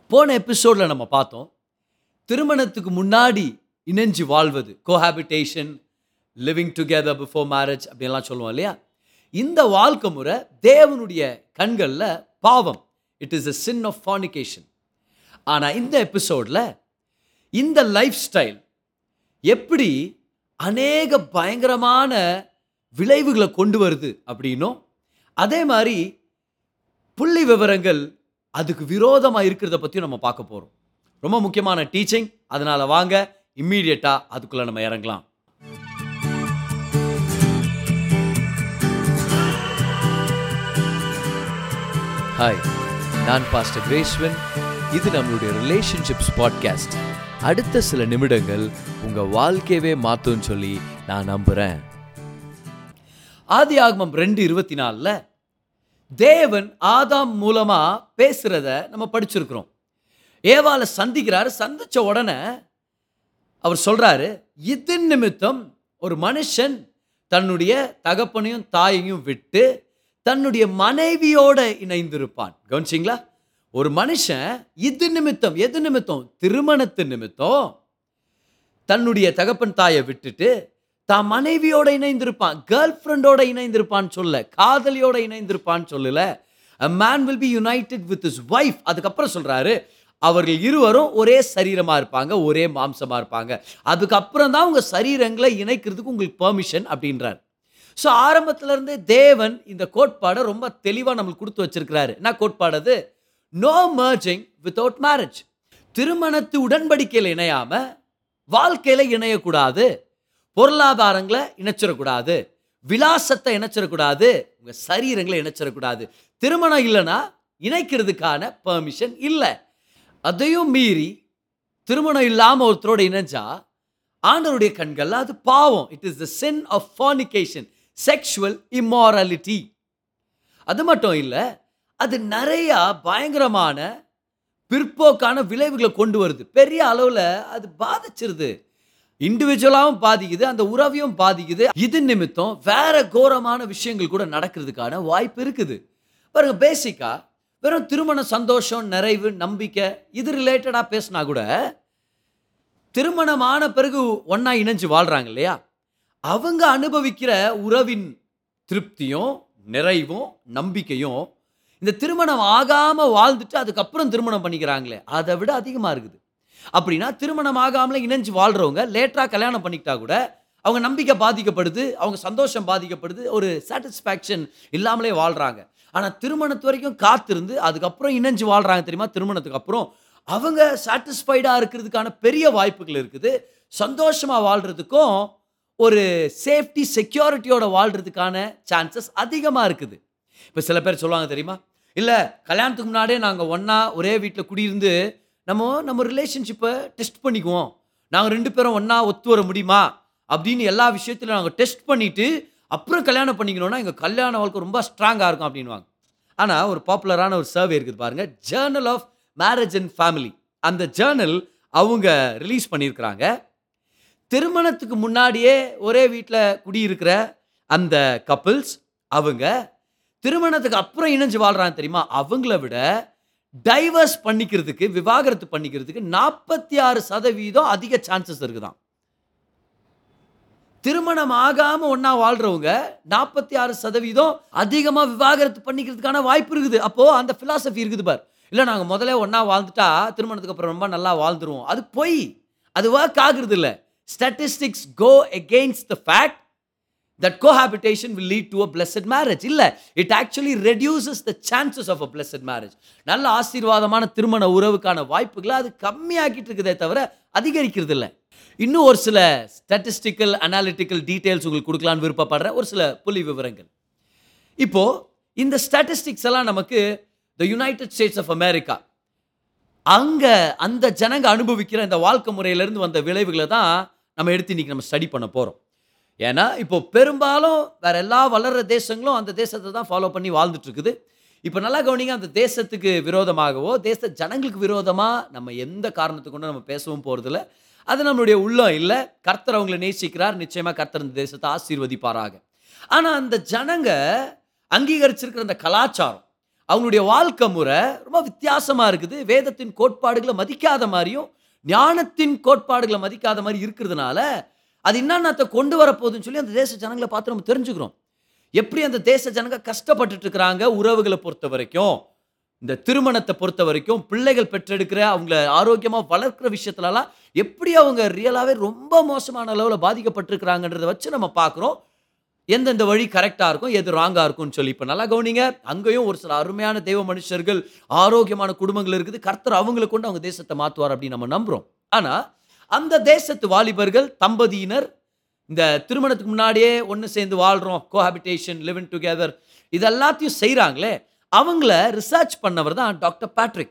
போன எபிசோடில் நம்ம பார்த்தோம் திருமணத்துக்கு முன்னாடி இணைஞ்சு வாழ்வது cohabitation living together before marriage அப்படின்லாம் சொல்லுவோம் இல்லையா இந்த வாழ்க்கை முறை தேவனுடைய கண்களில் பாவம் it is a sin of fornication ஆனால் இந்த எபிசோடில் இந்த லைஃப் ஸ்டைல் எப்படி அநேக பயங்கரமான விளைவுகளை கொண்டு வருது அப்படின்னும் அதே மாதிரி புள்ளி விவரங்கள் அதுக்கு விரோதமாக இருக்கிறத பற்றியும் நம்ம பார்க்க போகிறோம் ரொம்ப முக்கியமான டீச்சிங் அதனால் வாங்க இம்மீடியட்டாக அதுக்குள்ளே நம்ம இறங்கலாம் ஹாய் நான் பாஸ்டர் கிரேஸ்வன் இது நம்மளுடைய ரிலேஷன்ஷிப்ஸ் பாட்காஸ்ட் அடுத்த சில நிமிடங்கள் உங்கள் வாழ்க்கையவே மாற்றும்னு சொல்லி நான் நம்புகிறேன் ஆதி ஆகமம் ரெண்டு இருபத்தி நாலில் தேவன் ஆதாம் மூலமா பேசுறத நம்ம படிச்சிருக்கிறோம் ஏவாளை சந்திக்கிறாரு சந்திச்ச உடனே அவர் சொல்றாரு இது நிமித்தம் ஒரு மனுஷன் தன்னுடைய தகப்பனையும் தாயையும் விட்டு தன்னுடைய மனைவியோட இணைந்திருப்பான் கவனிச்சிங்களா ஒரு மனுஷன் இது நிமித்தம் எது நிமித்தம் திருமணத்து நிமித்தம் தன்னுடைய தகப்பன் தாயை விட்டுட்டு தான் மனைவியோட இணைந்திருப்பான் கேர்ள் ஃப்ரெண்டோட இணைந்திருப்பான்னு சொல்ல காதலியோட இணைந்திருப்பான்னு சொல்லல a man will be united with his wife அதுக்கப்புறம் சொல்றாரு அவர்கள் இருவரும் ஒரே சரீரமா இருப்பாங்க ஒரே மாம்சமா இருப்பாங்க அதுக்கப்புறம் தான் உங்க சரீரங்களை இணைக்கிறதுக்கு உங்களுக்கு பெர்மிஷன் அப்படின்றார் ஸோ ஆரம்பத்துல இருந்தே தேவன் இந்த கோட்பாடை ரொம்ப தெளிவா நம்மளுக்கு கொடுத்து வச்சிருக்கிறாரு என்ன கோட்பாடு அது நோ merging வித்தவுட் மேரேஜ் திருமணத்து உடன்படிக்கையில் இணையாம வாழ்க்கையில இணையக்கூடாது பொருளாதாரங்களை இணைச்சிடக்கூடாது விலாசத்தை இணைச்சிடக்கூடாது உங்க சரீரங்களை இணைச்சிடக்கூடாது திருமணம் இல்லைன்னா இணைக்கிறதுக்கான பெர்மிஷன் இல்லை அதையும் மீறி திருமணம் இல்லாம ஒருத்தரோட இணைஞ்சா ஆண்டவருடைய கண்கள்ல அது பாவம் it is the sin of fornication sexual immorality அது மட்டும் இல்லை அது நிறைய பயங்கரமான பிற்போக்கான விளைவுகளை கொண்டு வருது பெரிய அளவில் அது பாதிச்சிருது இண்டிவிஜுவலாகவும் பாதிக்குது அந்த உறவையும் பாதிக்குது இது நிமித்தம் வேற கோரமான விஷயங்கள் கூட நடக்கிறதுக்கான வாய்ப்பு இருக்குது பாருங்க பேசிக்கா வெறும் திருமண சந்தோஷம் நிறைவு நம்பிக்கை இது ரிலேட்டடாக பேசினா கூட திருமணமான பிறகு ஒன்றா இணைஞ்சு வாழ்கிறாங்க இல்லையா அவங்க அனுபவிக்கிற உறவின் திருப்தியும் நிறைவும் நம்பிக்கையும் இந்த திருமணம் ஆகாமல் வாழ்ந்துட்டு அதுக்கப்புறம் திருமணம் பண்ணிக்கிறாங்களே அதை விட அதிகமாக இருக்குது அப்படின்னா திருமணம் ஆகாமலே இணைஞ்சு வாழ்கிறவங்க லேட்டாக கல்யாணம் பண்ணிக்கிட்டா கூட அவங்க நம்பிக்கை பாதிக்கப்படுது அவங்க சந்தோஷம் பாதிக்கப்படுது ஒரு சாட்டிஸ்ஃபேக்ஷன் இல்லாமலே வாழ்கிறாங்க ஆனால் திருமணத்து வரைக்கும் காத்திருந்து அதுக்கப்புறம் இணைஞ்சு வாழ்கிறாங்க தெரியுமா திருமணத்துக்கு அப்புறம் அவங்க சாட்டிஸ்ஃபைடாக இருக்கிறதுக்கான பெரிய வாய்ப்புகள் இருக்குது சந்தோஷமாக வாழ்கிறதுக்கும் ஒரு சேஃப்டி செக்யூரிட்டியோட வாழ்கிறதுக்கான சான்சஸ் அதிகமாக இருக்குது இப்போ சில பேர் சொல்லுவாங்க தெரியுமா இல்லை கல்யாணத்துக்கு முன்னாடியே நாங்கள் ஒன்றா ஒரே வீட்டில் குடியிருந்து நம்ம நம்ம ரிலேஷன்ஷிப்பை டெஸ்ட் பண்ணிக்குவோம் நாங்கள் ரெண்டு பேரும் ஒன்றா ஒத்து வர முடியுமா அப்படின்னு எல்லா விஷயத்திலும் நாங்கள் டெஸ்ட் பண்ணிவிட்டு அப்புறம் கல்யாணம் பண்ணிக்கணும்னா எங்கள் கல்யாண வாழ்க்கை ரொம்ப ஸ்ட்ராங்காக இருக்கும் அப்படின்வாங்க ஆனால் ஒரு பாப்புலரான ஒரு சர்வே இருக்குது பாருங்கள் journal of marriage and family அந்த ஜேர்னல் அவங்க ரிலீஸ் பண்ணியிருக்கிறாங்க திருமணத்துக்கு முன்னாடியே ஒரே வீட்டில் குடியிருக்கிற அந்த கப்பிள்ஸ் அவங்க திருமணத்துக்கு அப்புறம் இணைஞ்சு வாழ்றாங்க தெரியுமா அவங்கள விட டைவர்ஸ் பண்ணிக்கிறதுக்கு விவாகரத்து பண்ணிக்கிறதுக்கு நாற்பத்தி ஆறு சதவீதம் அதிக சான்சஸ் இருக்குதான் திருமணம் ஆகாம ஒண்ணா வாழ்றவங்க நாற்பத்தி ஆறு சதவீதம் அதிகமா விவாகரத்து பண்ணிக்கிறதுக்கான வாய்ப்பு இருக்குது அப்போ அந்த பிலாசபி இருக்குது பார் இல்ல நாங்க முதல்ல ஒண்ணா வாழ்ந்துட்டா திருமணத்துக்கு அப்புறம் ரொம்ப நல்லா வாழ்ந்துருவோம் அது பொய் அது ஒர்க் ஆகுறது இல்ல statistics go against the fact that cohabitation will lead to a blessed marriage இல்ல it actually reduces the chances of a blessed marriage நல்ல ஆசீர்வாதமான திருமண உறவுக்கான வாய்ப்புகளை அது கம்மியாக்கிட்டு இருக்குதே தவிர அதிகரிக்கிறது இல்லை இன்னும் ஒரு சில ஸ்டாட்டிஸ்டிக்கல் அனாலிட்டிக்கல் டீட்டெயில்ஸ் உங்களுக்கு கொடுக்கலான்னு விருப்பப்படுற ஒரு சில புள்ளி விவரங்கள் இப்போ இந்த ஸ்டாட்டிஸ்டிக்ஸ் எல்லாம் நமக்கு the United States of America அங்க அந்த ஜனங்க அனுபவிக்கிற இந்த வாழ்க்கை முறையிலேருந்து வந்த விளைவுகளை தான் நம்ம எடுத்து இன்னைக்கு நம்ம ஸ்டடி பண்ண போறோம் ஏன்னா இப்போ பெரும்பாலும் வேற எல்லா வளர்ற தேசங்களும் அந்த தேசத்தை தான் ஃபாலோ பண்ணி வாழ்ந்துட்டு இருக்குது இப்போ நல்லா கவனிங்க அந்த தேசத்துக்கு விரோதமாகவோ தேச ஜனங்களுக்கு விரோதமாக நம்ம எந்த காரணத்தை கொண்டு நம்ம பேசவும் போகிறதில்ல அது நம்மளுடைய உள்ளம் இல்லை கர்த்தர் அவங்களை நேசிக்கிறார் நிச்சயமாக கர்த்தர் இந்த தேசத்தை ஆசீர்வதிப்பாராக ஆனால் அந்த ஜனங்க அங்கீகரிச்சிருக்கிற அந்த கலாச்சாரம் அவங்களுடைய வாழ்க்கை முறை ரொம்ப வித்தியாசமாக இருக்குது வேதத்தின் கோட்பாடுகளை மதிக்காத மாதிரியும் ஞானத்தின் கோட்பாடுகளை மதிக்காத மாதிரி இருக்கிறதுனால அது என்னென்னத்தை கொண்டு வரப்போகுதுன்னு சொல்லி அந்த தேச ஜனங்களை பார்த்து நம்ம தெரிஞ்சுக்கிறோம் எப்படி அந்த தேச ஜனங்க கஷ்டப்பட்டுட்டு இருக்கிறாங்க உறவுகளை பொறுத்த வரைக்கும் இந்த திருமணத்தை பொறுத்த வரைக்கும் பிள்ளைகள் பெற்றெடுக்கிற அவங்கள ஆரோக்கியமாக வளர்க்குற விஷயத்துலலாம் எப்படி அவங்க ரியலாகவே ரொம்ப மோசமான அளவில் பாதிக்கப்பட்டிருக்கிறாங்கன்றதை வச்சு நம்ம பார்க்குறோம் எந்தெந்த வழி கரெக்டாக இருக்கும் எது ராங்காக இருக்கும்னு சொல்லி இப்போ நல்லா கவனிங்க அங்கேயும் ஒரு சில அருமையான தெய்வ மனுஷர்கள் ஆரோக்கியமான குடும்பங்கள் இருக்குது கர்த்தர் அவங்களை கொண்டு அவங்க தேசத்தை மாற்றுவார் அப்படின்னு நம்ம நம்புகிறோம் ஆனால் அந்த தேசத்து வாலிபர்கள் தம்பதியினர் இந்த திருமணத்துக்கு முன்னாடியே ஒன்று சேர்ந்து வாழ்கிறோம் கோஹாபிட்டேஷன் லிவிங் டுகெதர் இது எல்லாத்தையும் செய்கிறாங்களே அவங்கள ரிசர்ச் பண்ணவர் தான் டாக்டர் பேட்ரிக்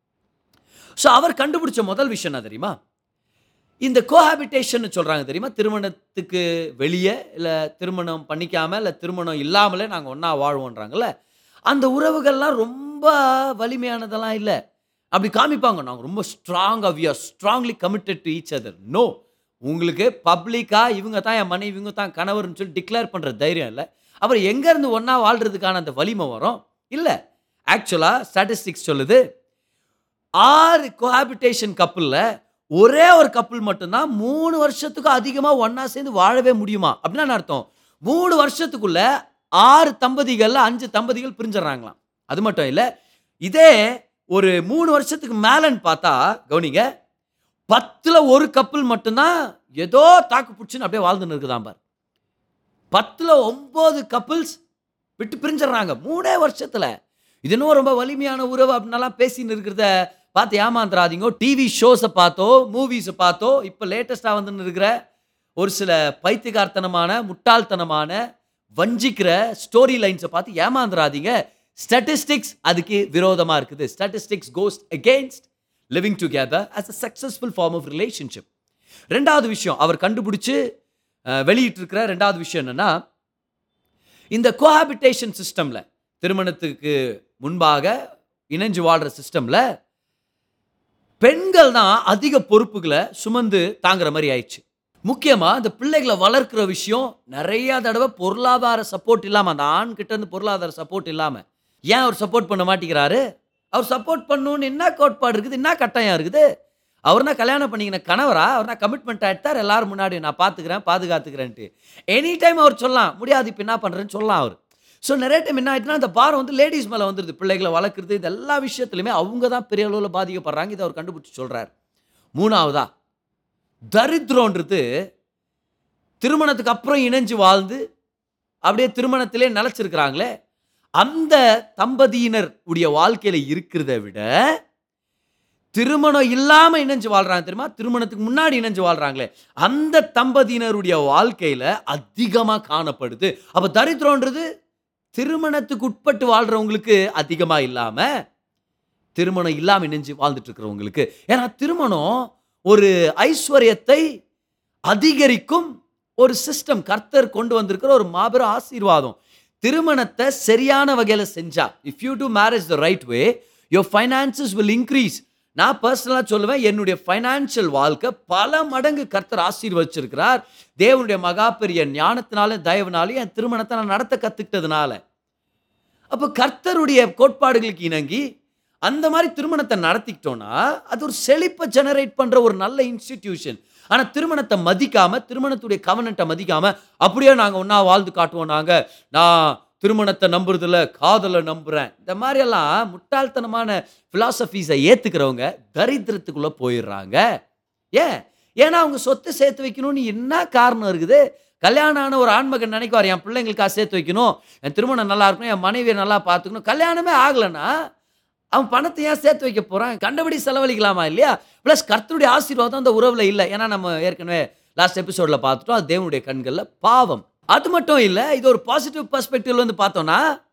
ஸோ அவர் கண்டுபிடிச்ச முதல் விஷயம் என்ன தெரியுமா இந்த கோஹாபிட்டேஷன் சொல்கிறாங்க தெரியுமா திருமணத்துக்கு வெளியே இல்லை திருமணம் பண்ணிக்காமல் இல்லை திருமணம் இல்லாமலே நாங்கள் ஒன்றா வாழ்வோன்றாங்கல்ல அந்த உறவுகள்லாம் ரொம்ப வலிமையானதெல்லாம் இல்லை அப்படி காமிப்பாங்க நாங்கள் ரொம்ப ஸ்ட்ராங்காக we are strongly committed to each other no உங்களுக்கு பப்ளிக்காக இவங்க தான் என் மனைவி இவங்க தான் கணவர்னு சொல்லி டிக்ளேர் பண்ணுற தைரியம் இல்லை அப்புறம் எங்கேருந்து ஒன்றா வாழ்கிறதுக்கான அந்த வலிமை வரும் இல்லை ஆக்சுவலாக ஸ்டாட்டிஸ்டிக்ஸ் சொல்லுது ஆறு கோஹாபிட்டேஷன் கப்பலில் ஒரே ஒரு கப்பல் மட்டும்தான் மூணு வருஷத்துக்கு அதிகமாக ஒன்றா சேர்ந்து வாழவே முடியுமா அப்படின்னா என்ன அர்த்தம் மூணு வருஷத்துக்குள்ள ஆறு தம்பதிகளில் அஞ்சு தம்பதிகள் பிரிஞ்சிடறாங்களாம் அது மட்டும் இல்லை இதே ஒரு மூணு வருஷத்துக்கு மேலன்னு பார்த்தா கவனிங்க பத்தில் ஒரு கப்பல் மட்டும்தான் ஏதோ தாக்கு பிடிச்சின்னு அப்படியே வாழ்ந்துன்னு இருக்குதாம் பார் பத்தில் ஒம்பது கப்பிள்ஸ் விட்டு பிரிஞ்சிடுறாங்க மூணே வருஷத்தில் இது இன்னும் ரொம்ப வலிமையான உறவு அப்படின்னலாம் பேசின்னு இருக்கிறத பார்த்து ஏமாந்துடாதீங்க டிவி ஷோஸை பார்த்தோ மூவிஸை பார்த்தோ இப்போ லேட்டஸ்ட்டாக வந்துன்னு இருக்கிற ஒரு சில பைத்தியகார்த்தனமான முட்டாள்தனமான வஞ்சிக்கிற ஸ்டோரி லைன்ஸை பார்த்து ஏமாந்துடாதீங்க ஸ்டாட்டிஸ்டிக்ஸ் அதுக்கு விரோதமாக இருக்குது statistics goes against living together as a successful form of relationship ரெண்டாவது விஷயம் அவர் கண்டுபிடிச்சு அஹ், வெளியிட்டிருக்கிற ரெண்டாவது விஷயம் என்னன்னா இந்த கோஹாபிட்டேஷன் சிஸ்டமில் திருமணத்துக்கு முன்பாக இணைஞ்சு வாழ்கிற சிஸ்டமில் பெண்கள் தான் அதிக பொறுப்புகளை சுமந்து தாங்குற மாதிரி ஆயிடுச்சு முக்கியமாக இந்த பிள்ளைகளை வளர்க்குற விஷயம் நிறைய தடவை பொருளாதார சப்போர்ட் இல்லாமல் அந்த ஆண் கிட்ட இருந்து பொருளாதார சப்போர்ட் இல்லாமல் ஏன் அவர் சப்போர்ட் பண்ண மாட்டேங்கிறாரு அவர் சப்போர்ட் பண்ணணும்னு என்ன கோட்பாடு இருக்குது என்ன கட்டாயம் இருக்குது அவர்னா கல்யாணம் பண்ணிக்கின கணவரா அவர்னா கமிட்மெண்ட் ஆகிட்டார் எல்லாரும் முன்னாடி நான் பார்த்துக்கிறேன் பாதுகாத்துக்கிறேன்ட்டு எனி டைம் அவர் சொல்லலாம் முடியாது இப்போ என்ன பண்ணுறேன்னு சொல்லலாம் அவர் ஸோ நிறைய டைம் என்ன ஆயிட்டுனா அந்த பாரம் வந்து லேடிஸ் மேலே வந்துடுது பிள்ளைகளை வளர்க்குறது இது எல்லா விஷயத்துலையுமே அவங்க தான் பெரிய அளவில் பாதிக்கப்படுறாங்க இதை அவர் கண்டுபிடிச்சி சொல்கிறார் மூணாவதா தரித்திரன்றது திருமணத்துக்கு அப்புறம் இணைஞ்சு வாழ்ந்து அப்படியே திருமணத்திலே நிலச்சிருக்கிறாங்களே அந்த தம்பதியினர் உடைய வாழ்க்கையில் இருக்கிறத விட திருமணம் இல்லாமல் இணைஞ்சு வாழ்றாங்க தெரியுமா திருமணத்துக்கு முன்னாடி இணைஞ்சு வாழ்றாங்களே அந்த தம்பதியினருடைய வாழ்க்கையில் அதிகமாக காணப்படுது அப்போ தரித்திரன்றது திருமணத்துக்கு உட்பட்டு வாழ்கிறவங்களுக்கு அதிகமாக இல்லாமல் திருமணம் இல்லாமல் இணைஞ்சு வாழ்ந்துட்டு இருக்கிறவங்களுக்கு ஏன்னா திருமணம் ஒரு ஐஸ்வர்யத்தை அதிகரிக்கும் ஒரு சிஸ்டம் கர்த்தர் கொண்டு வந்திருக்கிற ஒரு மாபெரும் ஆசீர்வாதம் திருமணத்தை சரியான வகையில் செஞ்சா if you do marriage the right way your finances will increase நான் பர்சனலாக சொல்லுவேன் என்னுடைய ஃபைனான்ஷியல் வாழ்க்கை பல மடங்கு கர்த்தர் ஆசீர்வச்சிருக்கிறார் தேவனுடைய மகா பெரிய ஞானத்தினாலும் தயவுனாலையும் என் திருமணத்தை நான் நடத்த கற்றுக்கிட்டதுனால அப்போ கர்த்தருடைய கோட்பாடுகளுக்கு இணங்கி அந்த மாதிரி திருமணத்தை நடத்திக்கிட்டோம்னா அது ஒரு செழிப்பை ஜெனரேட் பண்ணுற ஒரு நல்ல இன்ஸ்டிடியூஷன் ஆனால் திருமணத்தை மதிக்காம திருமணத்துடைய கவனத்தை மதிக்காம அப்படியே நாங்கள் ஒன்றா வாழ்ந்து காட்டுவோம் நாங்கள் நான் திருமணத்தை நம்புறதில்ல காதலை நம்புகிறேன் இந்த மாதிரியெல்லாம் முட்டாள்தனமான ஃபிலாசபிஸை ஏற்றுக்கிறவங்க தரித்திரத்துக்குள்ளே போயிடுறாங்க ஏன் ஏன்னா அவங்க சொத்து சேர்த்து வைக்கணும்னு என்ன காரணம் இருக்குது கல்யாணம் ஆன ஒரு ஆண்மகன் நினைக்குவார் என் பிள்ளைங்களுக்காக சேர்த்து வைக்கணும் என் திருமணம் நல்லா இருக்கணும் என் மனைவியை நல்லா பார்த்துக்கணும் கல்யாணமே ஆகலைன்னா அவன் பணத்தை ஏன் சேர்த்து வைக்க போகிறான் கண்டபடி செலவழிக்கலாமா இல்லையா ப்ளஸ் கர்த்தருடைய ஆசீர்வாதம் அந்த உறவில் இல்லை ஏன்னா நம்ம ஏற்கனவே லாஸ்ட் எபிசோடில் பார்த்துட்டோம் அது தேவனுடைய கண்களில் பாவம் அது மட்டும் இல்லை இது ஒரு பாசிட்டிவ் பர்ஸ்பெக்டிவ்ல வந்து பார்த்தோம்னா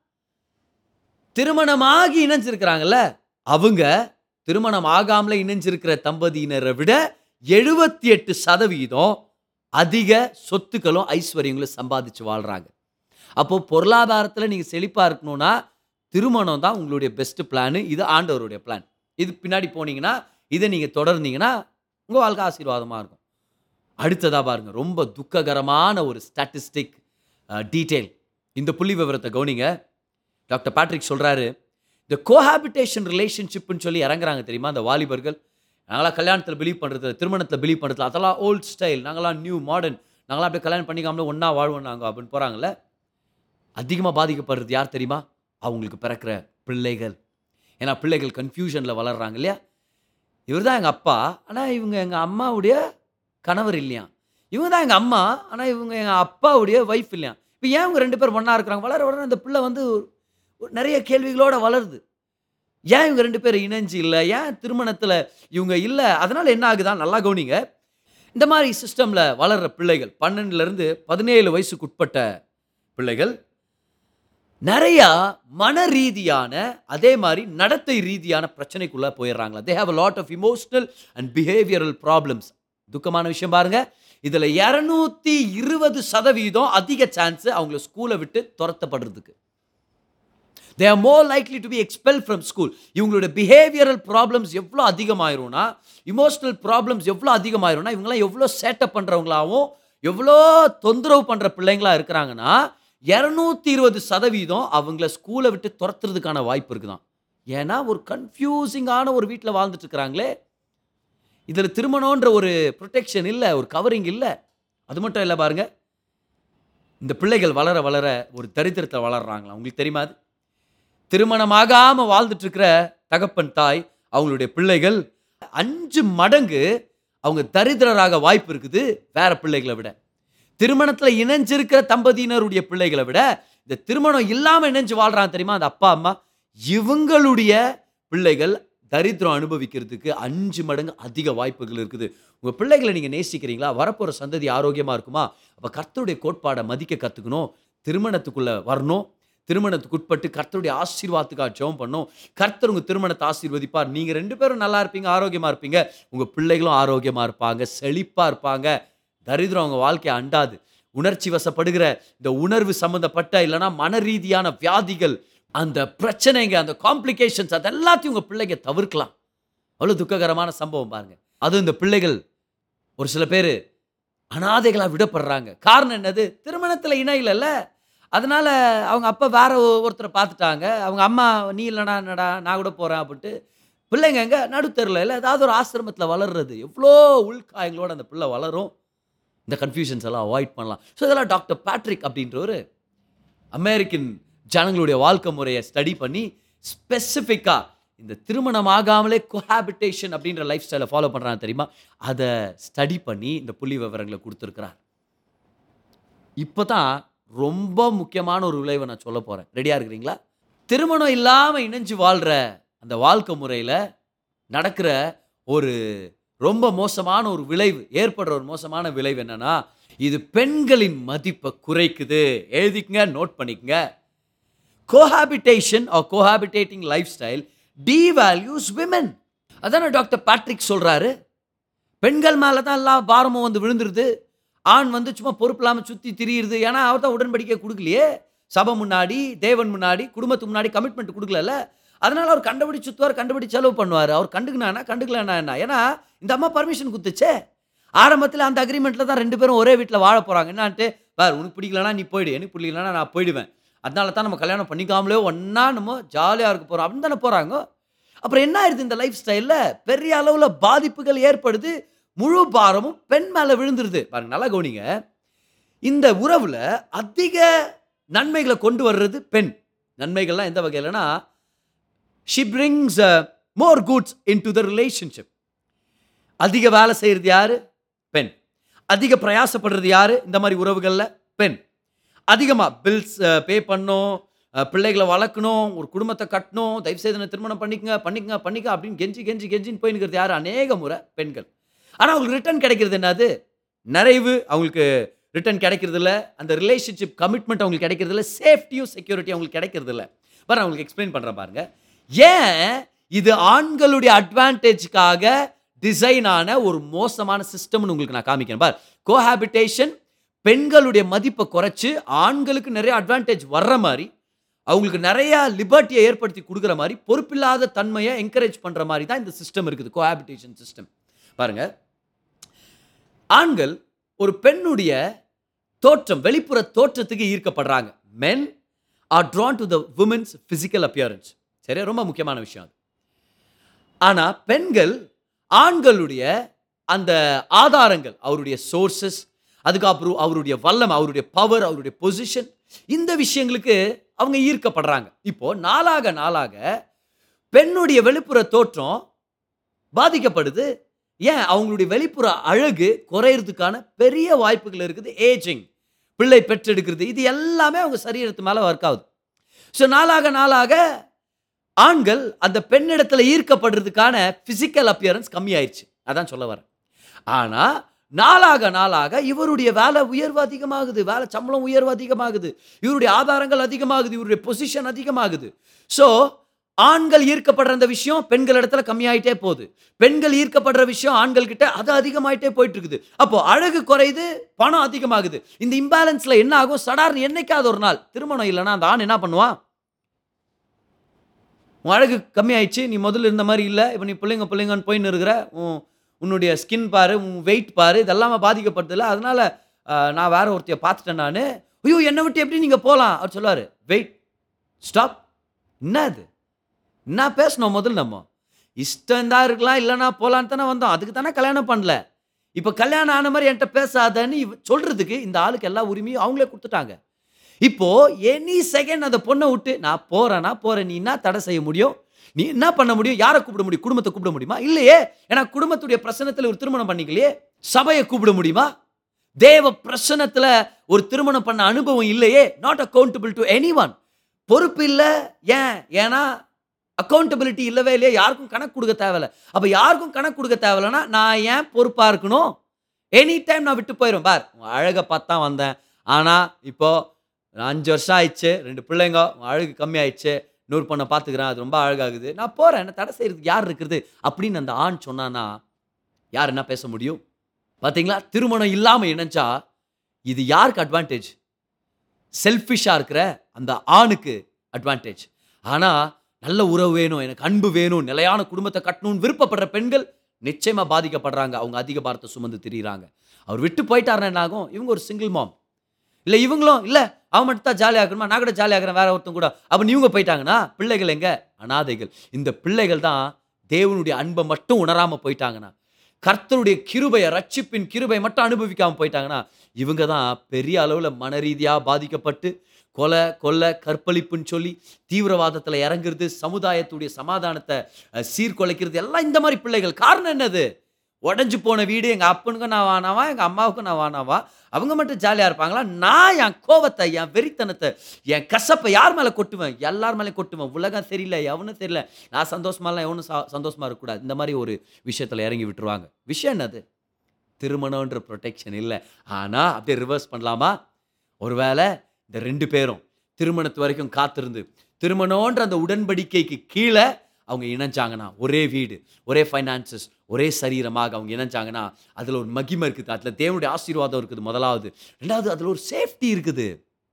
திருமணமாகி இணைஞ்சிருக்கிறாங்கல்ல அவங்க திருமணம் ஆகாமல இணைஞ்சிருக்கிற தம்பதியினரை விட எழுபத்தி எட்டு சதவீதம் அதிக சொத்துக்களும் ஐஸ்வர்யங்களும் சம்பாதிச்சு வாழ்றாங்க அப்போ பொருளாதாரத்தில் நீங்கள் செழிப்பாக இருக்கணும்னா திருமணம் தான் உங்களுடைய பெஸ்ட் பிளான் இது ஆண்டவருடைய பிளான் இது பின்னாடி போனீங்கன்னா இதை நீங்கள் தொடர்ந்தீங்கன்னா உங்கள் வாழ்க்கை ஆசீர்வாதமாக இருக்கும் அடுத்ததாக பாருங்க ரொம்ப துக்ககரமான ஒரு ஸ்டாட்டிஸ்டிக் டீட்டெயில் இந்த புள்ளி விவரத்தை கவனிங்க டாக்டர் பேட்ரிக் சொல்கிறாரு இந்த கோஹாபிட்டேஷன் ரிலேஷன்ஷிப்னு சொல்லி இறங்குறாங்க தெரியுமா அந்த வாலிபர்கள் நாங்களாம் கல்யாணத்தில் பிலீவ் பண்ணுறது திருமணத்தில் பிலீவ் பண்ணுறது அதெல்லாம் ஓல்ட் ஸ்டைல் நாங்களாம் நியூ மாடர்ன் நாங்களாம் அப்படியே கல்யாணம் பண்ணிக்காமலே ஒன்றா வாழ்வோம் நாங்கள் அப்படின்னு போகிறாங்களே அதிகமாக பாதிக்கப்படுறது யார் தெரியுமா அவங்களுக்கு பிறக்கிற பிள்ளைகள் ஏன்னா பிள்ளைகள் கன்ஃபியூஷனில் வளர்றாங்க இல்லையா இவர் தான் எங்கள் அப்பா ஆனால் இவங்க எங்கள் அம்மாவுடைய கணவர் இல்லையா இவங்க தான் எங்கள் அம்மா ஆனால் இவங்க எங்கள் அப்பாவுடைய ஒய்ஃப் இல்லையா இப்போ ஏன் இவங்க ரெண்டு பேரும் ஒன்றா இருக்கிறாங்க வளர வளர அந்த பிள்ளை வந்து ஒரு நிறைய கேள்விகளோட வளருது ஏன் இவங்க ரெண்டு பேரும் இணைஞ்சு இல்லை ஏன் திருமணத்தில் இவங்க இல்லை அதனால் என்ன ஆகுதான் நல்லா கவனிங்க இந்த மாதிரி சிஸ்டமில் வளர்கிற பிள்ளைகள் பன்னெண்டுலேருந்து பதினேழு வயசுக்கு உட்பட்ட பிள்ளைகள் நிறையா மன ரீதியான அதே மாதிரி நடத்தை ரீதியான பிரச்சனைக்குள்ள போயிடுறாங்களா they have a lot of emotional and behavioural problems துக்கமான விஷயம் பாருங்க இதில் இரநூத்தி இருபது சதவீதம் அதிக சான்ஸ் அவங்கள ஸ்கூலை விட்டு துரத்தப்படுறதுக்கு they are more likely to be expel from school இவங்களோட பிஹேவியரல் ப்ராப்ளம்ஸ் எவ்வளோ அதிகமாயிரும்னா இமோஷனல் ப்ராப்ளம்ஸ் எவ்வளோ அதிகமாயிரும்னா இவங்களாம் எவ்வளோ சேட்டப் பண்ணுறவங்களாவும் எவ்வளோ தொந்தரவு பண்ணுற பிள்ளைங்களா இருக்கிறாங்கன்னா இரநூத்தி இருபது சதவீதம் அவங்கள ஸ்கூலை விட்டு துரத்துறதுக்கான வாய்ப்பு இருக்குதான் ஏன்னா ஒரு கன்ஃபியூசிங்கான ஒரு வீட்டில் வாழ்ந்துட்டு இருக்கிறாங்களே இதில் திருமணன்ற ஒரு ப்ரொடெக்ஷன் இல்லை ஒரு கவரிங் இல்லை அது மட்டும் இல்லை பாருங்க இந்த பிள்ளைகள் வளர வளர ஒரு தரித்திரத்தை வளர்றாங்களா உங்களுக்கு தெரியுமா அது திருமணமாகாமல் வாழ்ந்துட்டு இருக்கிற தகப்பன் தாய் அவங்களுடைய பிள்ளைகள் அஞ்சு மடங்கு அவங்க தரித்திரராக வாய்ப்பு இருக்குது வேற பிள்ளைகளை விட திருமணத்தில் இணைஞ்சிருக்கிற தம்பதியினருடைய பிள்ளைகளை விட இந்த திருமணம் இல்லாமல் இணைஞ்சு வாழ்றாங்க தெரியுமா அந்த அப்பா அம்மா இவங்களுடைய பிள்ளைகள் தரித்திரம் அனுபவிக்கிறதுக்கு அஞ்சு மடங்கு அதிக வாய்ப்புகள் இருக்குது உங்கள் பிள்ளைகளை நீங்கள் நேசிக்கிறீங்களா வரப்போகிற சந்ததி ஆரோக்கியமாக இருக்குமா அப்போ கர்த்தருடைய கோட்பாடை மதிக்க கற்றுக்கணும் திருமணத்துக்குள்ளே வரணும் திருமணத்துக்கு உட்பட்டு கர்த்தருடைய ஆசீர்வாதத்துக்காக ஜெபம் பண்ணும் கர்த்தர் உங்கள் திருமணத்தை ஆசீர்வதிப்பார் நீங்கள் ரெண்டு பேரும் நல்லா இருப்பீங்க ஆரோக்கியமாக இருப்பீங்க உங்கள் பிள்ளைகளும் ஆரோக்கியமாக இருப்பாங்க செழிப்பாக இருப்பாங்க தரித்திரம் அவங்க வாழ்க்கையை அண்டாது உணர்ச்சி வசப்படுகிற இந்த உணர்வு சம்மந்தப்பட்ட இல்லைன்னா மன ரீதியான வியாதிகள் அந்த பிரச்சனைங்க அந்த காம்ப்ளிகேஷன்ஸ் அது எல்லாத்தையும் உங்கள் பிள்ளைங்க தவிர்க்கலாம் அவ்வளோ துக்ககரமான சம்பவம் பாருங்க அதுவும் இந்த பிள்ளைகள் ஒரு சில பேர் அனாதைகளாக விடப்படுறாங்க காரணம் என்னது திருமணத்தில் இணை இல்லைல்ல அதனால அவங்க அப்பா வேற ஒ- ஒருத்தரை பார்த்துட்டாங்க அவங்க அம்மா நீ இல்லைனா என்னடா நான் கூட போகிறேன் அப்படின்ட்டு பிள்ளைங்க எங்க நடுத்தரில் இல்லை ஏதாவது ஒரு ஆசிரமத்தில் வளர்றது எவ்வளோ உள்காயங்களோட அந்த பிள்ளை வளரும் இந்த கன்ஃபியூஷன்ஸ் எல்லாம் அவாய்ட் பண்ணலாம் ஸோ இதெல்லாம் டாக்டர் பேட்ரிக் அப்படின்றவர் அமெரிக்கன் ஜனங்களுடைய வாழ்க்கை முறையை ஸ்டடி பண்ணி ஸ்பெசிஃபிக்காக இந்த திருமணம் ஆகாமலே கோஹாபிட்டேஷன் அப்படின்ற லைஃப் ஸ்டைலை ஃபாலோ பண்ணுறாங்க தெரியுமா அதை ஸ்டடி பண்ணி இந்த புள்ளி விவரங்களை கொடுத்துருக்கிறார் இப்போ தான் ரொம்ப முக்கியமான ஒரு விளைவை நான் சொல்ல போகிறேன் ரெடியாக இருக்கிறீங்களா திருமணம் இல்லாமல் இணைஞ்சு வாழ்கிற அந்த வாழ்க்கை முறையில் நடக்கிற ஒரு ரொம்ப மோசமான ஒரு விளைவு ஏற்படுற ஒரு மோசமான விளைவு என்னன்னா இது பெண்களின் மதிப்பை குறைக்குது எழுதிக்கங்க நோட் பண்ணிக்கங்க cohabitation or cohabitating lifestyle devalues women அதான டாக்டர் பேட்ரிக் சொல்றாரு பெண்கள் மேலே தான் எல்லா பாரமும் வந்து விழுந்துருது ஆண் வந்து சும்மா பொறுப்பு இல்லாமல் சுற்றி திரியுது ஏன்னா அவர் தான் உடன்படிக்கை கொடுக்கலையே சபை முன்னாடி தேவன் முன்னாடி குடும்பத்துக்கு முன்னாடி கமிட்மெண்ட் கொடுக்கலல்ல அதனால அவர் கண்டுபிடி சுத்துவார் கண்டுபிடி செலவு பண்ணுவார் அவர் கண்டுக்கினா கண்டுக்கலனா என்ன ஏன்னா இந்த அம்மா பர்மிஷன் கொடுத்துச்சே ஆரம்பத்தில் அந்த அக்ரிமெண்ட்டில் தான் ரெண்டு பேரும் ஒரே வீட்டில் வாழ போகிறாங்க என்னான்ட்டு பார் உனக்கு பிடிக்கலனா நீ போயிடு எனக்கு பிடிக்கலனா நான் போயிடுவேன் அதனால தான் நம்ம கல்யாணம் பண்ணிக்காமலே ஒன்றா நம்ம ஜாலியாக இருக்க போகிறோம் அப்படின்னு தானே போகிறாங்க அப்புறம் என்ன ஆயிடுது இந்த லைஃப் ஸ்டைலில் பெரிய அளவில் பாதிப்புகள் ஏற்படுது முழு பாரமும் பெண் மேலே விழுந்துருது பாருங்க நல்லா கவனிங்க இந்த உறவில் அதிக நன்மைகளை கொண்டு வர்றது பெண் நன்மைகள்லாம் எந்த வகையிலனா she brings more goods into the relationship அதிக வேலை செய்கிறது யாரு பெண் அதிக பிரயாசப்படுறது யாரு இந்த மாதிரி உறவுகளில் பெண் அதிகமாக பில்ஸ் பே பண்ணணும் அஹ், பிள்ளைகளை வளர்க்கணும் ஒரு குடும்பத்தை கட்டணும் தயவு செய்து என்னை திருமணம் பண்ணிக்கங்க பண்ணிக்கங்க பண்ணிக்க அப்படின்னு கெஞ்சி கெஞ்சி கெஞ்சின்னு போயின்னுக்கிறது யார் அநேக முறை பெண்கள் ஆனால் அவங்களுக்கு ரிட்டர்ன் கிடைக்கிறது என்னது நிறைவு அவங்களுக்கு ரிட்டர்ன் கிடைக்கிறது இல்ல அந்த ரிலேஷன்ஷிப் கமிட்மெண்ட் அவங்களுக்கு கிடைக்கிறது இல்ல சேஃப்டியும் செக்யூரிட்டி அவங்களுக்கு கிடைக்கிறது இல்ல பாரு நான் உங்களுக்கு எக்ஸ்பிளைன் பண்ணுறேன் பாருங்க ஏன் இது ஆண்களுடைய அட்வான்டேஜ்க்காக டிசைன் ஆன ஒரு மோசமான சிஸ்டம்னு உங்களுக்கு நான் காமிக்கிறேன் பார் கோஹாபிட்டேஷன் பெண்களுடைய மதிப்பை குறைச்சு ஆண்களுக்கு நிறைய அட்வான்டேஜ் வர்ற மாதிரி அவங்களுக்கு நிறைய லிபர்ட்டியை ஏற்படுத்தி கொடுக்குற மாதிரி பொறுப்பில்லாத தன்மையை என்கரேஜ் பண்ற மாதிரி தான் இந்த சிஸ்டம் இருக்குது கோஹாபிட்டேஷன் சிஸ்டம் பாருங்க ஆண்கள் ஒரு பெண்ணுடைய தோற்றம் வெளிப்புற தோற்றத்துக்கு ஈர்க்கப்படுறாங்க men are drawn to the women's physical appearance சரியா ரொம்ப முக்கியமான விஷயம் அது ஆனா பெண்கள் ஆண்களுடைய அந்த ஆதாரங்கள் அவருடைய சோர்சஸ் அதுக்கப்புறம் அவருடைய வல்லம் அவருடைய பவர் அவருடைய பொசிஷன் இந்த விஷயங்களுக்கு அவங்க ஈர்க்கப்படுறாங்க இப்போ நாளாக நாளாக பெண்ணுடைய வெளிப்புற தோற்றம் பாதிக்கப்படுது ஏன் அவங்களுடைய வெளிப்புற அழகு குறையிறதுக்கான பெரிய வாய்ப்புகள் இருக்குது ஏஜிங் பிள்ளை பெற்றெடுக்கிறது இது எல்லாமே அவங்க சரீரத்து மேலே ஒர்க் ஆகுது ஸோ நாளாக நாளாக ஆண்கள் அந்த பெண்ணிடத்துல ஈர்க்கப்படுறதுக்கான பிசிக்கல் அப்பியரன்ஸ் கம்மியாயிருச்சு அதான் சொல்ல வரேன் ஆனா நாளாக நாளாக இவருடைய வேலை உயர்வு அதிகமாகுது வேலை சம்பளம் உயர்வு அதிகமாகுது இவருடைய ஆதாரங்கள் அதிகமாகுது இவருடைய பொசிஷன் அதிகமாகுது ஸோ ஆண்கள் ஈர்க்கப்படுற அந்த விஷயம் பெண்கள் இடத்துல கம்மியாயிட்டே போகுது பெண்கள் ஈர்க்கப்படுற விஷயம் ஆண்கள் கிட்ட அது அதிகமாயிட்டே போயிட்டு இருக்குது அப்போ அழகு குறையுது பணம் அதிகமாகுது இந்த இம்பேலன்ஸ்ல என்ன ஆகும் சடார்னு என்னைக்காவது ஒரு நாள் திருமணம் இல்லைன்னா அந்த ஆண் என்ன பண்ணுவான் உன் அழகு கம்மியாயிடுச்சு நீ முதல்ல இருந்த மாதிரி இல்லை இப்போ நீ பிள்ளைங்க பிள்ளைங்கன்னு போயின்னு இருக்கிற உன் உன்னுடைய ஸ்கின் பாரு உன் வெயிட் பாரு இதெல்லாமே பாதிக்கப்படுதில்ல அதனால ஆஹ், நான் வேற ஒருத்தைய பார்த்துட்டேன் நான் ஐயோ என்னை விட்டு எப்படி நீங்கள் போகலாம் அவர் சொல்லுவார் வெயிட் ஸ்டாப் என்ன அது என்ன பேசணும் முதல்ல நம்ம இஷ்டம் தான் இருக்கலாம் இல்லைன்னா போகலான்னு தானே வந்தோம் அதுக்கு தானே கல்யாணம் பண்ணல இப்போ கல்யாணம் ஆன மாதிரி என்கிட்ட பேசாதன்னு இவ- சொல்றதுக்கு இந்த ஆளுக்கு எல்லா உரிமையும் அவங்களே கொடுத்துட்டாங்க இப்போ எனி செகண்ட் அந்த பொண்ணை விட்டு நான் போறேன்னா போறேன் நீ என்ன தடை செய்ய முடியும் நீ என்ன பண்ண முடியும் யாரை கூப்பிட முடியும் குடும்பத்தை கூப்பிட முடியுமா இல்லையே ஏன்னா குடும்பத்துடைய பிரச்சனத்துல ஒரு திருமணம் பண்ணிக்கலையே சபையை கூப்பிட முடியுமா தேவ பிரசனத்துல ஒரு திருமணம் பண்ண அனுபவம் இல்லையே not accountable to anyone பொறுப்பு இல்லை ஏன் ஏன்னா அக்கௌண்டபிலிட்டி இல்லவே இல்லையே யாருக்கும் கணக்கு கொடுக்க தேவையில்ல அப்போ யாருக்கும் கணக்கு கொடுக்க தேவையில்லைன்னா நான் ஏன் பொறுப்பாக இருக்கணும் எனி டைம் நான் விட்டு போயிடும் பார் உன் அழகை பார்த்து தான் வந்தேன் ஆனால் இப்போ அஞ்சு வருஷம் ஆயிடுச்சு ரெண்டு பிள்ளைங்க உன் அழகு கம்மி ஆயிடுச்சு நூறு பொண்ணை பார்த்துக்கிறேன் அது ரொம்ப அழகாகுது நான் போகிறேன் என்ன தடை செய்யறதுக்கு யார் இருக்குது அப்படின்னு அந்த ஆண் சொன்னானா யார் என்ன பேச முடியும் பார்த்தீங்களா திருமணம் இல்லாமல் இணைஞ்சா இது யாருக்கு அட்வான்டேஜ் செல்ஃபிஷாக இருக்கிற அந்த ஆணுக்கு அட்வான்டேஜ் ஆனால் நல்ல உறவு வேணும் எனக்கு அன்பு வேணும் நிலையான குடும்பத்தை கட்டணும்னு விருப்பப்படுற பெண்கள் நிச்சயமாக பாதிக்கப்படுறாங்க அவங்க அதிக பாரத்தை சுமந்து திரியிறாங்க அவர் விட்டு போயிட்டாருன்னா என்ன ஆகும் இவங்க ஒரு சிங்கிள் மாம் இல்லை இவங்களும் இல்லை அவன் மட்டும் தான் ஜாலியாக இருக்கணுமா நான் கூட ஜாலியாக இருக்கிறேன் வேற ஒருத்தன் கூட அப்போ இவங்க போயிட்டாங்கன்னா பிள்ளைகள் எங்க அனாதைகள் இந்த பிள்ளைகள் தான் தேவனுடைய அன்பை மட்டும் உணராமல் போயிட்டாங்கன்னா கர்த்தருடைய கிருபையை ரட்சிப்பின் கிருபை மட்டும் அனுபவிக்காமல் போயிட்டாங்கன்னா இவங்க தான் பெரிய அளவில் மன ரீதியாக பாதிக்கப்பட்டு கொலை கொலை கற்பழிப்புன்னு சொல்லி தீவிரவாதத்தில் இறங்குறது சமுதாயத்துடைய சமாதானத்தை அஹ், சீர்குலைக்கிறது எல்லாம் இந்த மாதிரி பிள்ளைகள் காரணம் என்னது உடஞ்சு போன வீடு எங்கள் அப்பனுக்கும் நான் வானாவா எங்கள் அம்மாவுக்கும் நான் வானாவா அவங்க மட்டும் ஜாலியாக இருப்பாங்களா நான் என் கோவத்தை என் வெறித்தனத்தை என் கசப்பை யார் மேலே கொட்டுவேன் எல்லார் மேலே கொட்டுவேன் உலகம் சரியில்லை எவனும் தெரியல நான் சந்தோஷமாலாம் எவனும் சா சந்தோஷமா இருக்கக்கூடாது இந்த மாதிரி ஒரு விஷயத்தில் இறங்கி விட்டுருவாங்க விஷயம் என்னது திருமணம்ன்ற ப்ரொடெக்ஷன் இல்லை ஆனால் அப்படியே ரிவர்ஸ் பண்ணலாமா ஒருவேளை இந்த ரெண்டு பேரும் திருமணத்து வரைக்கும் காத்திருந்து திருமணம்ன்ற அந்த உடன்படிக்கைக்கு கீழே அவங்க இணைஞ்சாங்கன்னா ஒரே வீடு ஒரே ஃபைனான்சஸ் ஒரே சரீரமாக அவங்க இணைஞ்சாங்கன்னா அதில் ஒரு மகிமை இருக்குது அதில் தேவனுடைய ஆசீர்வாதம் இருக்குது முதலாவது ரெண்டாவது அதில் ஒரு சேஃப்டி இருக்குது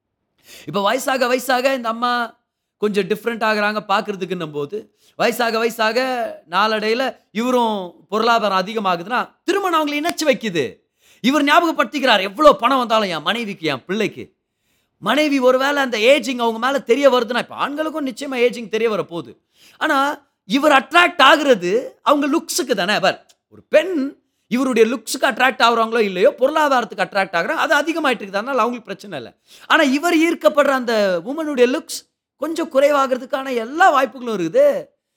இப்போ வயசாக வயசாக இந்த அம்மா கொஞ்சம் டிஃப்ரெண்ட் ஆகுறாங்க பார்க்கறதுக்குன்னும் போது வயசாக வயசாக நாளடைவில் இவரும் பொருளாதாரம் அதிகமாகுதுன்னா திருமணம் அவங்களை இணைச்சு வைக்குது இவர் ஞாபகப்படுத்திக்கிறார் எவ்வளோ பணம் வந்தாலும் என் மனைவிக்கு என் பிள்ளைக்கு மனைவி ஒருவேளை அந்த ஏஜிங் அவங்க மேலே தெரிய வருதுன்னா இப்போ ஆண்களுக்கும் நிச்சயமா ஏஜிங் தெரிய வர போகுது ஆனால் இவர் அட்ராக்ட் ஆகுறது அவங்க லுக்ஸுக்கு தானே பர் ஒரு பெண் இவருடைய லுக்ஸுக்கு அட்ராக்ட் ஆகுறாங்களோ இல்லையோ பொருளாதாரத்துக்கு அட்ராக்ட் ஆகுறாங்க அது அதிகமாயிட்டு இருக்குது அதனால அவங்களுக்கு பிரச்சனை இல்லை ஆனால் இவர் ஈர்க்கப்படுற அந்த உமனுடைய லுக்ஸ் கொஞ்சம் குறைவாகிறதுக்கான எல்லா வாய்ப்புகளும் இருக்குது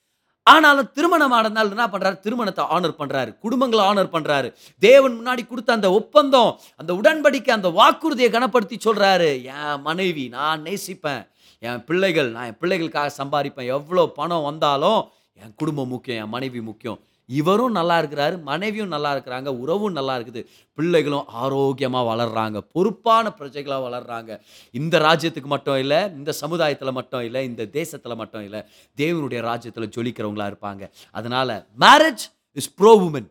ஆனாலும் திருமணம் ஆனதுனால என்ன பண்றாரு திருமணத்தை ஆனர் பண்றாரு குடும்பங்களை ஆனர் பண்றாரு தேவன் முன்னாடி கொடுத்த அந்த ஒப்பந்தம் அந்த உடன்படிக்கை அந்த வாக்குறுதியை கனப்படுத்தி சொல்றாரு என் மனைவி நான் நேசிப்பேன் என் பிள்ளைகள் நான் என் பிள்ளைகளுக்காக சம்பாதிப்பேன் எவ்வளோ பணம் வந்தாலும் என் குடும்பம் முக்கியம் என் மனைவி முக்கியம் இவரும் நல்லா இருக்கிறாரு மனைவியும் நல்லா இருக்கிறாங்க உறவும் நல்லா இருக்குது பிள்ளைகளும் ஆரோக்கியமாக வளர்றாங்க பொறுப்பான பிரஜைகளாக வளர்றாங்க இந்த ராஜ்யத்துக்கு மட்டும் இல்லை இந்த சமுதாயத்தில் மட்டும் இல்லை இந்த தேசத்தில் மட்டும் இல்லை தேவனுடைய ராஜ்யத்தில் ஜொலிக்கிறவங்களா இருப்பாங்க அதனால marriage is pro woman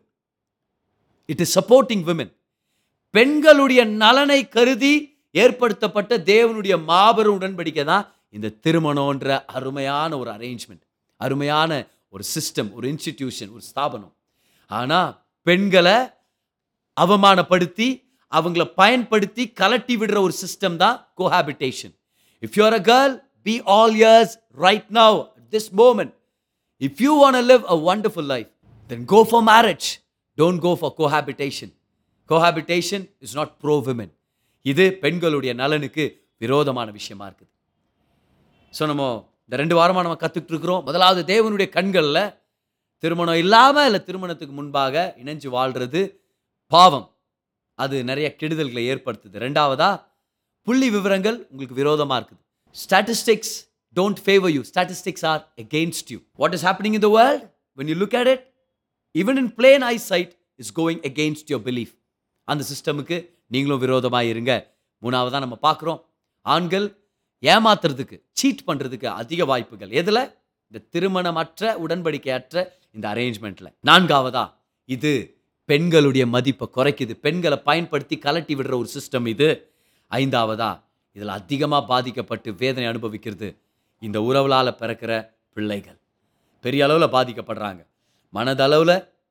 it is supporting women பெண்களுடைய நலனை கருதி ஏற்படுத்தப்பட்ட தேவனுடைய மாபெரும் உடன்படிக்கை தான் இந்த திருமணம்ன்ற அருமையான ஒரு அரேஞ்ச்மெண்ட் அருமையான ஒரு சிஸ்டம் ஒரு இன்ஸ்டிடியூஷன் ஒரு ஸ்தாபனம் ஆனால் பெண்களை அவமானப்படுத்தி அவங்கள பயன்படுத்தி கலட்டி விடுற ஒரு சிஸ்டம் தான் cohabitation if you're a girl be all years right now this moment, if you want to live a wonderful life, then go for marriage. Don't go for cohabitation. Cohabitation is not pro women. இது பெண்களுடைய நலனுக்கு விரோதமான விஷயமா இருக்குது so நம்ம இந்த ரெண்டு வாரமாக நம்ம கற்றுக்கிட்டு இருக்கிறோம் முதலாவது தேவனுடைய கண்களில் திருமணம் இல்லாமல் இல்லை திருமணத்துக்கு முன்பாக இணைஞ்சு வாழ்கிறது பாவம் அது நிறைய கெடுதல்களை ஏற்படுத்துது ரெண்டாவதா புள்ளி விவரங்கள் உங்களுக்கு விரோதமாக இருக்குது statistics don't favour you statistics are against you what is happening in the world when you look at it even in plain eyesight is going against your belief அந்த சிஸ்டமுக்கு நீங்களும் விரோதமாக இருங்க மூணாவதாக நம்ம பார்க்குறோம் ஆண்கள் ஏமாத்துறதுக்கு சீட் பண்ணுறதுக்கு அதிக வாய்ப்புகள் எதில் இந்த திருமணமற்ற உடன்படிக்கையற்ற இந்த அரேஞ்ச்மெண்ட்டில் நான்காவதா இது பெண்களுடைய மதிப்பை குறைக்குது பெண்களை பயன்படுத்தி கலட்டி விடுற ஒரு சிஸ்டம் இது ஐந்தாவதா இதில் அதிகமாக பாதிக்கப்பட்டு வேதனை அனுபவிக்கிறது இந்த உறவுலால் பிறக்கிற பிள்ளைகள் பெரிய அளவில் பாதிக்கப்படுறாங்க மனதளவில்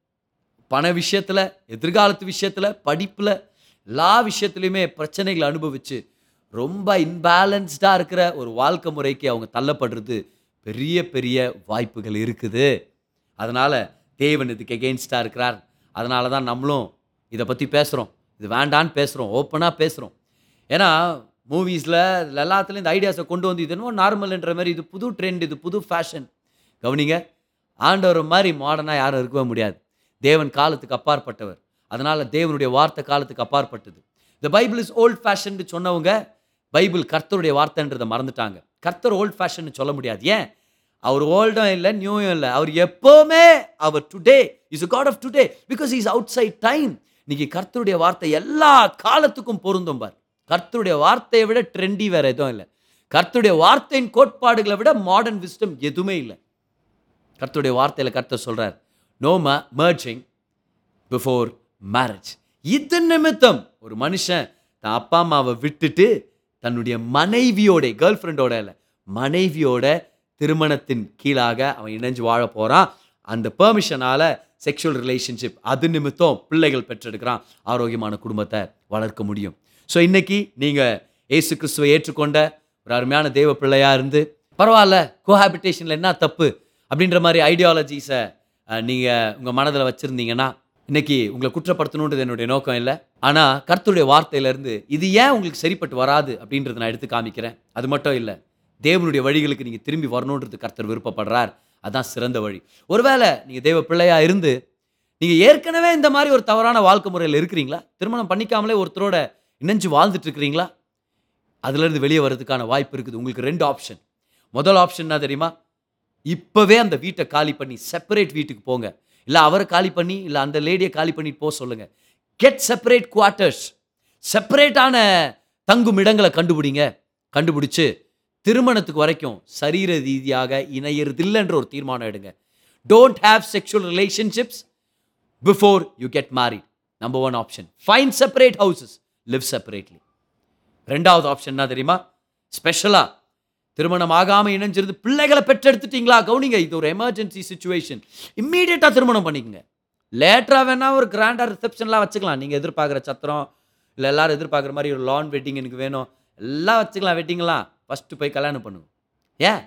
பண விஷயத்தில் எதிர்காலத்து விஷயத்தில் படிப்பில் எல்லா விஷயத்துலையுமே பிரச்சனைகளை அனுபவித்து ரொம்ப இன்பேலன்ஸ்டாக இருக்கிற ஒரு வாழ்க்கை முறைக்கு அவங்க தள்ளப்படுறது பெரிய பெரிய வாய்ப்புகள் இருக்குது அதனால் தேவன் இதுக்கு எகெயின்ஸ்டாக இருக்கிறார் அதனால தான் நம்மளும் இதை பற்றி பேசுகிறோம் இது வேண்டான்னு பேசுகிறோம் ஓப்பனாக பேசுகிறோம் ஏன்னா மூவிஸில் எல்லாத்துலேயும் இந்த ஐடியாஸை கொண்டு வந்து இது என்னமோ நார்மல்ன்ற மாதிரி இது புது ட்ரெண்ட் இது புது ஃபேஷன் கவனிங்க ஆண்டவர் மாதிரி மாடர்னாக யாரும் இருக்கவே முடியாது தேவன் காலத்துக்கு அப்பாற்பட்டவர் அதனால் தேவனுடைய வார்த்தை காலத்துக்கு அப்பாற்பட்டது இந்த பைபிள் இஸ் ஓல்ட் ஃபேஷன் சொன்னவங்க பைபிள் கர்த்தருடைய வார்த்தைன்றதை மறந்துட்டாங்க கர்த்தர் ஓல்ட் ஃபேஷன் சொல்ல முடியாது ஏன் அவர் ஓல்டும் இல்லை நியூயும் இல்லை அவர் எப்போவுமே அவர் today is a God of today because is outside time இன்னைக்கு கர்த்தருடைய வார்த்தை எல்லா காலத்துக்கும் பொருந்தும் பார் கர்த்தருடைய வார்த்தையை விட ட்ரெண்டி வேற எதுவும் இல்லை கர்த்தருடைய வார்த்தையின் கோட்பாடுகளை விட மாடர்ன் விஸ்டம் எதுவுமே இல்லை கர்த்தருடைய வார்த்தையில் கர்த்தர் சொல்றார் நோ ம மர்ஜிங் பிஃபோர் மேரேஜ் இது நிமித்தம் ஒரு மனுஷன் தன் அப்பா அம்மாவை விட்டுட்டு தன்னுடைய மனைவியோட கேர்ள் ஃப்ரெண்டோட இல்லை மனைவியோட திருமணத்தின் கீழாக அவன் இணைஞ்சு வாழ போகிறான் அந்த பெர்மிஷனால செக்ஷுவல் ரிலேஷன்ஷிப் அது நிமித்தம் பிள்ளைகள் பெற்றெடுக்கிறான் ஆரோக்கியமான குடும்பத்தை வளர்க்க முடியும் ஸோ இன்னைக்கு நீங்கள் ஏசு கிறிஸ்துவை ஏற்றுக்கொண்ட ஒரு அருமையான தேவ பிள்ளையா இருந்து பரவாயில்ல கோஹாபிட்டேஷனில் என்ன தப்பு அப்படின்ற மாதிரி ஐடியாலஜிஸை நீங்கள் உங்கள் மனதில் வச்சுருந்தீங்கன்னா இன்னைக்கு உங்களை குற்றப்படுத்தணுன்றது என்னுடைய நோக்கம் இல்லை ஆனால் கர்த்தருடைய வார்த்தையிலேருந்து இது ஏன் உங்களுக்கு சரிப்பட்டு வராது அப்படின்றத நான் எடுத்து காமிக்கிறேன் அது மட்டும் இல்லை தேவனுடைய வழிகளுக்கு நீங்கள் திரும்பி வரணுன்றது கர்த்தர் விருப்பப்படுறார் அதான் சிறந்த வழி ஒருவேளை நீங்கள் தேவ பிள்ளையா இருந்து நீங்கள் ஏற்கனவே இந்த மாதிரி ஒரு தவறான வாழ்க்கை முறையில் இருக்கிறீங்களா திருமணம் பண்ணிக்காமலே ஒருத்தரோட இணைஞ்சு வாழ்ந்துட்டு இருக்கிறீங்களா அதுலேருந்து வெளியே வர்றதுக்கான வாய்ப்பு இருக்குது உங்களுக்கு ரெண்டு ஆப்ஷன் முதல் ஆப்ஷன் என்ன தெரியுமா இப்போவே அந்த வீட்டை காலி பண்ணி செப்பரேட் வீட்டுக்கு போங்க இல்லை அவரை காலி பண்ணி இல்லை அந்த லேடியை காலி பண்ணிட்டு போக சொல்லுங்க கெட் செப்பரேட் குவார்ட்டர்ஸ் செப்பரேட்டான தங்கும் இடங்களை கண்டுபிடிங்க கண்டுபிடிச்சு திருமணத்துக்கு வரைக்கும் சரீர ரீதியாக இணையறதில்லைன்ற ஒரு தீர்மானம் எடுங்க don't have sexual relationships before you get married number one option fine separate houses live separately ரெண்டாவது ஆப்ஷன் என்ன தெரியுமா ஸ்பெஷலாக திருமணம் ஆகாமல் இணைஞ்சிருந்து பிள்ளைகளை பெற்றெடுத்துட்டீங்களா கவுனிங்க இது ஒரு எமர்ஜென்சி சுச்சுவேஷன் இம்மீடியட்டாக திருமணம் பண்ணிக்கங்க லேட்டராக வேணா ஒரு கிராண்டாக ரிசப்ஷன்லாம் வச்சுக்கலாம் நீங்கள் எதிர்பார்க்குற சத்திரம் இல்லை எல்லாரும் எதிர்பார்க்குற மாதிரி ஒரு லான் வெட்டிங் எனக்கு வேணும் எல்லாம் வச்சுக்கலாம் வெட்டிங்கலாம் ஃபஸ்ட்டு போய் கல்யாணம் பண்ணுங்க ஏன்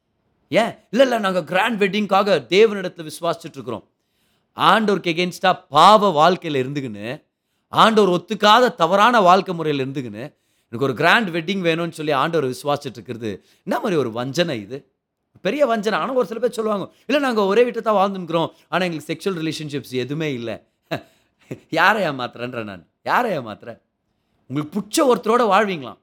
ஏன் இல்லை இல்லை நாங்கள் கிராண்ட் வெட்டிங்காக தேவனிடத்தில் விசுவாசிச்சுட்டு இருக்கிறோம் ஆண்டவருக்கு எகென்ஸ்டாக பாவ வாழ்க்கையில் இருந்துக்கின்னு ஆண்டவர் ஒத்துக்காத தவறான வாழ்க்கை முறையில் இருந்துக்கின்னு எனக்கு ஒரு கிராண்ட் வெட்டிங் வேணும்னு சொல்லி ஆண்டவர் விசுவாசிச்சுட்டு இருக்கிறது என்ன மாதிரி ஒரு வஞ்சனை இது பெரிய வஞ்சனை ஆனால் ஒரு சில பேர் சொல்லுவாங்க இல்லை நாங்கள் ஒரே வீட்டை தான் வாழ்ந்துக்கிறோம் ஆனால் எங்களுக்கு செக்ஷுவல் ரிலேஷன்ஷிப்ஸ் எதுவுமே இல்லை யாரை ஏமாத்துறேன்ற நான் யாரை ஏமாத்துறேன் உங்களுக்கு பிடிச்ச ஒருத்தரோட வாழ்வீங்களாம்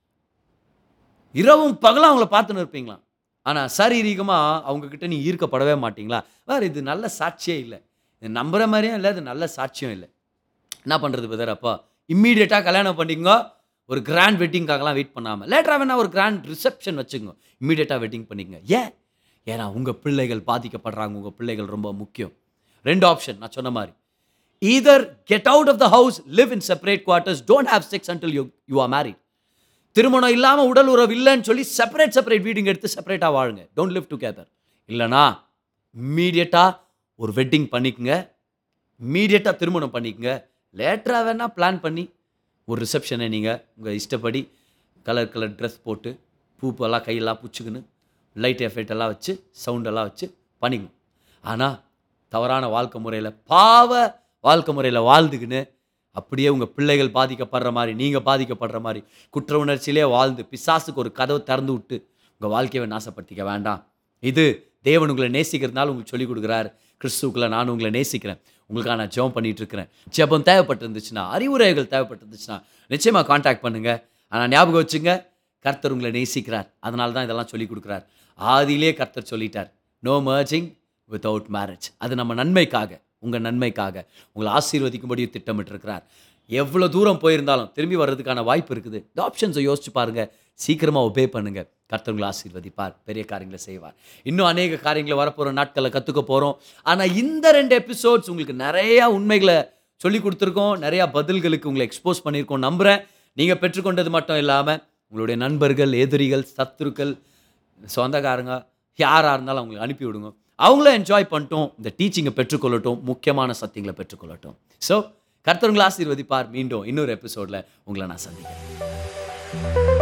இரவும் பகலும் அவங்கள பார்த்துன்னு இருப்பீங்களாம் ஆனால் சாரீரிகமாக அவங்கக்கிட்ட நீ ஈர்க்கப்படவே மாட்டீங்களா வேறு இது நல்ல சாட்சியே இல்லை இது நம்புற மாதிரியும் இல்லை இது நல்ல சாட்சியம் இல்லை என்ன பண்ணுறது பிரதர் அப்பா இம்மீடியட்டாக கல்யாணம் பண்ணிக்கோங்க ஒரு கிராண்ட் வெட்டிங்காகலாம் வெயிட் பண்ணாமல் லேட்டராக வேணா ஒரு கிராண்ட் ரிசப்ஷன் வச்சுக்கோங்க இம்மீடியட்டாக வெட்டிங் பண்ணிக்கங்க ஏன் ஏன்னா உங்கள் பிள்ளைகள் பாதிக்கப்படுறாங்க உங்கள் பிள்ளைகள் ரொம்ப முக்கியம் ரெண்டு ஆப்ஷன் நான் சொன்ன மாதிரி either get out of the house live in separate quarters don't have sex until you you are married திருமணம் இல்லாமல் உடல் உறவு இல்லைன்னு சொல்லி செப்பரேட் செப்பரேட் வீடுங்க எடுத்து செப்பரேட்டாக வாழுங்க டோன்ட் லிவ் டுகெதர் இல்லைனா இம்மீடியட்டாக ஒரு வெட்டிங் பண்ணிக்கங்க இம்மீடியட்டாக திருமணம் பண்ணிக்கங்க லேட்டராக வேணால் பிளான் பண்ணி ஒரு ரிசப்ஷனை நீங்கள் உங்கள் இஷ்டப்படி கலர் கலர் ட்ரெஸ் போட்டு பூப்பெல்லாம் கையெல்லாம் பிடிச்சிக்கின்னு லைட் எஃபெக்ட் எல்லாம் வச்சு சவுண்ட் எல்லாம் வச்சு பண்ணிக்கணும் ஆனால் தவறான வாழ்க்கை முறையில் பாவ வாழ்க்கை முறையில் வாழ்ந்துக்கின்னு அப்படியே உங்கள் பிள்ளைகள் பாதிக்கப்படுற மாதிரி நீங்கள் பாதிக்கப்படுற மாதிரி குற்ற உணர்ச்சியிலே வாழ்ந்து பிசாசுக்கு ஒரு கதவை திறந்து விட்டு உங்கள் வாழ்க்கையை நாசப்படுத்திக்க வேண்டாம் இது தேவன் உங்களை நேசிக்கிறதுனால உங்களுக்கு சொல்லிக் கொடுக்குறாரு கிறிஸ்துக்குள்ள நான் உங்களை நேசிக்கிறேன் உங்களுக்காக நான் ஜெபம் பண்ணிட்டு இருக்கிறேன் ஜெபம் தேவைப்பட்டிருந்துச்சுன்னா அறிவுரைகள் தேவைப்பட்டிருந்துச்சுன்னா நிச்சயமாக காண்டாக்ட் பண்ணுங்க ஆனால் ஞாபகம் வச்சுங்க கர்த்தர் உங்களை நேசிக்கிறார் அதனால தான் இதெல்லாம் சொல்லி கொடுக்குறார் ஆதியிலே கர்த்தர் சொல்லிட்டார் நோ மர்ஜிங் வித்தவுட் மேரேஜ் அது நம்ம நன்மைக்காக உங்கள் நன்மைக்காக உங்களை ஆசீர்வதிக்கும்படி திட்டமிட்டிருக்கிறார் எவ்வளோ தூரம் போயிருந்தாலும் திரும்பி வர்றதுக்கான வாய்ப்பு இருக்குது இந்த ஆப்ஷன்ஸை யோசிச்சு பாருங்க சீக்கிரமாக ஒபே பண்ணுங்க கர்த்தர் உங்களை ஆசீர்வதிப்பார் பெரிய காரியங்களை செய்வார் இன்னும் அநேக காரியங்களை வரப்போகிற நாட்களில் கற்றுக்க போகிறோம் ஆனால் இந்த ரெண்டு எபிசோட்ஸ் உங்களுக்கு நிறையா உண்மைகளை சொல்லி கொடுத்துருக்கோம் நிறையா பதில்களுக்கு உங்களை எக்ஸ்போஸ் பண்ணியிருக்கோம் நம்புகிறேன் நீங்கள் பெற்றுக்கொண்டது மட்டும் இல்லாமல் உங்களுடைய நண்பர்கள் எதிரிகள் சத்துருக்கள் சொந்தக்காரங்க யாராக இருந்தாலும் அவங்களுக்கு அனுப்பி விடுங்க அவங்களும் என்ஜாய் பண்ணிட்டோம் இந்த டீச்சிங்கை பெற்றுக்கொள்ளட்டும் முக்கியமான சத்தியங்களை பெற்றுக்கொள்ளட்டும் ஸோ கர்த்தவங்களை ஆசீர்வதிப்பார் மீண்டும் இன்னொரு எபிசோடில் உங்களை நான் சந்திக்கிறேன்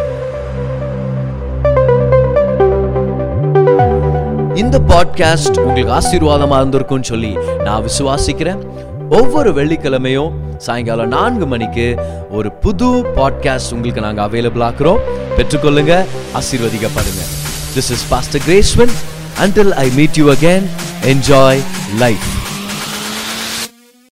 இந்த பாட்காஸ்ட் உங்களுக்கு ஆசீர்வாதமா இருந்திருக்கும்னு சொல்லி நான் விசுவாசிக்கிறேன் ஒவ்வொரு வெள்ளிக்கிழமையும் சாயங்காலம் நான்கு மணிக்கு ஒரு புது பாட்காஸ்ட் உங்களுக்கு நாங்கள் அவைலபிள் ஆக்குறோம் பெற்றுக்கொள்ளுங்க ஆசீர்வதிக்கப்படுங்க திஸ் இஸ் பாஸ்டர் கிரேஸ்வன் until I meet you again, enjoy life.